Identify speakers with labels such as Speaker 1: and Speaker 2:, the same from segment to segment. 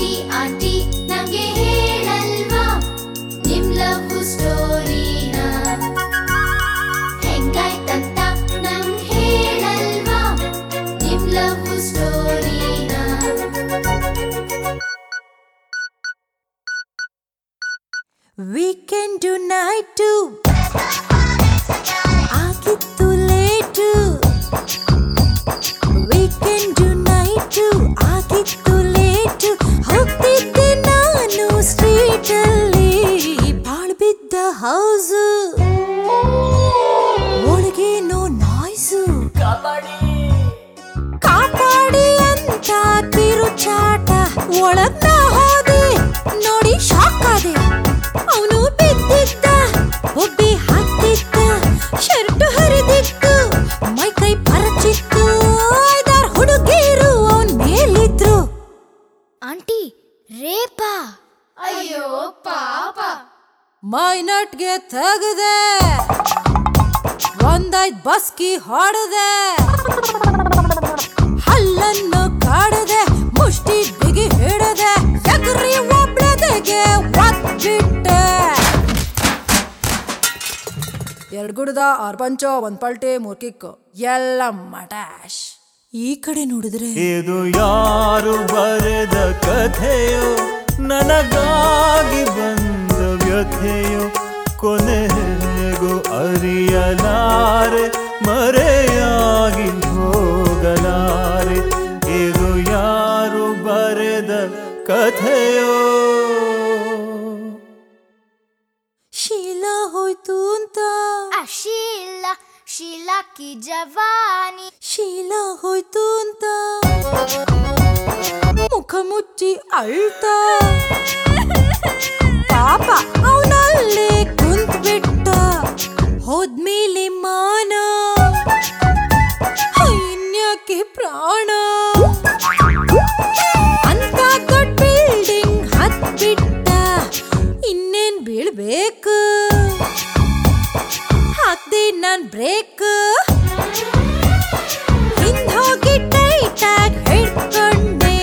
Speaker 1: aunty aunty ನಂಗೆ ಹೇಳಲ್ವಾ ನಿಮ್ love ಸ್ಟೋರಿನ ಹೆಂಗಾಯ್ತಂತ ನಂಗ್ ಹೇಳಲ್ವಾ ನಿಮ್ ಲವ್ ಸ್ಟೋರಿನ
Speaker 2: ವೀಕೆಂಡ್ ನೈಟು ಆಗಿತ್ತು ಲೇಟು ವೀಕೆಂಡ್ ನೈಟು ಆಗಿತ್ತು ಲೇಟು ಹೋಗ್ತಿದ್ದೆ ನಾನು ಸ್ಟ್ರೀಟಲ್ಲಿ ಬಾಳ್ ಬಿದ್ದ ಹೌಸು ಒಳಗೇನೋ ನಾಯ್ಸು ಕಾಪಾಡಿ ಅಂತ ಕಿರುಚಾಟ ಒಳಗ್ ನಾ ಹೋದೆ ನೋಡಿ ಶಾಕ್ ಆದೆ ಅವನು ಬಿದ್ದಿದ್ದ ಒಬ್ಬಿ ಹಾಕ್ತಿದ್ದ ಶರ್ಟ್ ಹರಿದಿತ್ತು ಮೈ ಕೈ ಪರಚಿತ್ತು ಐದಾರ್ ಹುಡುಗಿರು ಅವನ್ ಮೇಲಿದ್ರು
Speaker 1: ಆಂಟಿ ರೇಪಾ ಅಯ್ಯೋ ಪಾಪ
Speaker 2: ಮೈ ನಟ್ಗೆ ತೆಗದೆ ಒಂದೈದ್ ಬಸ್ಕಿ ಹೊಡೆದೆ ಹಲ್ಲನ್ನು ಕಾಡದೆ ಮುಷ್ಟಿ ಬಿಗಿ ಹಿಡದೆ ಎಗರಿ ಒಬ್ಳದೆಗೆ ಒದ್ಬಿಟ್ಟೆ ಎರಡ್ ಗುಡ್ದ ಆರ್ ಪಂಚೋ ಒಂದ್ ಪಲ್ಟಿ ಮೂರ್ ಕಿಕ್ಕು ಎಲ್ಲ ಮಟಾಶ್ ಈ ಕಡೆ ನೋಡಿದ್ರೆ
Speaker 3: ಇದು ಯಾರು ಬರೆದ ಕಥೆಯೋ ನನಗಾಗಿ ಬಂದ ವ್ಯಥೆಯೋ ಕೊನೆಗೂ ಅರಿಯಲಾರೆ ಮರೆಯಾಗಿ ಹೋಗಲಾರೆ ಇದು ಯಾರು ಬರೆದ ಕಥೆಯೋ
Speaker 2: ಶೀಲಾ ಹೋಯ್ತು ಅಂತ
Speaker 1: ಶೀಲ ಶೀಲಾ ಕಿ ಜವಾನಿ
Speaker 2: ಶೀಲಾ ಹೋಯ್ತು ಅಂತ ಮುಖ ಮುಚ್ಚಿ ಅಳ್ತಾ ಪಾಪ ಅವನಲ್ಲೇ ಕುಂತ್ ಬಿಟ್ಟ ಹೋದ್ಮೇಲೆ ಮಾನ ಇನ್ಯಾಕೆ ಪ್ರಾಣ ಅಂತ ದೊಡ್ಡ ಬಿಲ್ಡಿಂಗ್ ಹತ್ಬಿಟ್ಟ ಇನ್ನೇನ್ ಬೀಳ್ಬೇಕು ಹಾಕ್ದೆ ನಾನ್ ಬ್ರೇಕ್ ಹಿಂದ್ ಹೋಗಿ ಟೈಟಾಗ್ ಹಿಡ್ಕೊಂಡೆ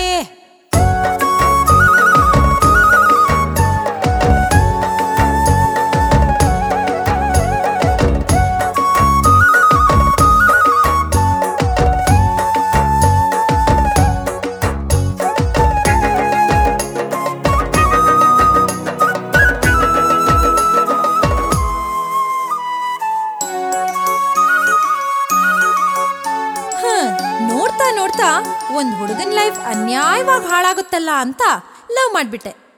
Speaker 2: ಹ, ನೋಡ್ತಾ ನೋಡ್ತಾ ಒಂದ್ ಹುಡುಗನ್ ಲೈಫ್ ಅನ್ಯಾಯವಾಗಿ ಹಾಳಾಗುತ್ತಲ್ಲ ಅಂತ ಲವ್ ಮಾಡ್ಬಿಟ್ಟೆ